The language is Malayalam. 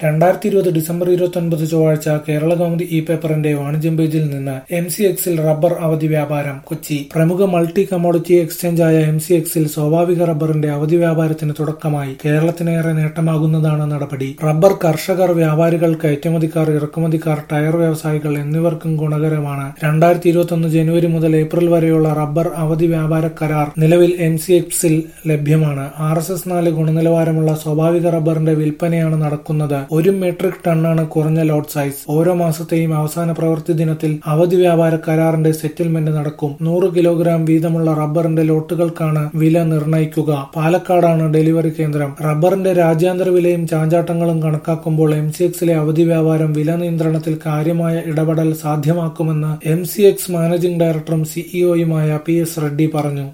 രണ്ടായിരത്തി ഇരുപത് ഡിസംബർ ഇരുപത്തൊൻപത് ചൊവ്വാഴ്ച കേരള കൗമുദി ഇ പേപ്പറിന്റെ വാണിജ്യം പേജിൽ നിന്ന് എം സി എക്സിൽ റബ്ബർ അവധി വ്യാപാരം കൊച്ചി പ്രമുഖ മൾട്ടി കമ്മോഡിറ്റി എക്സ്ചേഞ്ചായ എം സി എക്സിൽ സ്വാഭാവിക റബ്ബറിന്റെ അവധി വ്യാപാരത്തിന് തുടക്കമായി കേരളത്തിനേറെ നേട്ടമാകുന്നതാണ് നടപടി റബ്ബർ കർഷകർ വ്യാപാരികൾ കയറ്റുമതിക്കാർ ഇറക്കുമതിക്കാർ ടയർ വ്യവസായികൾ എന്നിവർക്കും ഗുണകരമാണ് രണ്ടായിരത്തി ഇരുപത്തൊന്ന് ജനുവരി മുതൽ ഏപ്രിൽ വരെയുള്ള റബ്ബർ അവധി വ്യാപാര കരാർ നിലവിൽ എം സി എക്സിൽ ലഭ്യമാണ് ആർ എസ് എസ് നാല് ഗുണനിലവാരമുള്ള സ്വാഭാവിക റബ്ബറിന്റെ വിൽപ്പനയാണ് നടക്കുന്നത് ഒരു മെട്രിക് ടണ്ണാണ് കുറഞ്ഞ ലോട്ട് സൈസ് ഓരോ മാസത്തെയും അവസാന പ്രവൃത്തി ദിനത്തിൽ അവധി വ്യാപാര കരാറിന്റെ സെറ്റിൽമെന്റ് നടക്കും നൂറ് കിലോഗ്രാം വീതമുള്ള റബ്ബറിന്റെ ലോട്ടുകൾക്കാണ് വില നിർണ്ണയിക്കുക പാലക്കാടാണ് ഡെലിവറി കേന്ദ്രം റബ്ബറിന്റെ രാജ്യാന്തര വിലയും ചാഞ്ചാട്ടങ്ങളും കണക്കാക്കുമ്പോൾ എം സി എക്സിലെ അവധി വ്യാപാരം വില നിയന്ത്രണത്തിൽ കാര്യമായ ഇടപെടൽ സാധ്യമാക്കുമെന്ന് എം സി എക്സ് മാനേജിംഗ് ഡയറക്ടറും സിഇഒയുമായ പി എസ് റെഡ്ഡി പറഞ്ഞു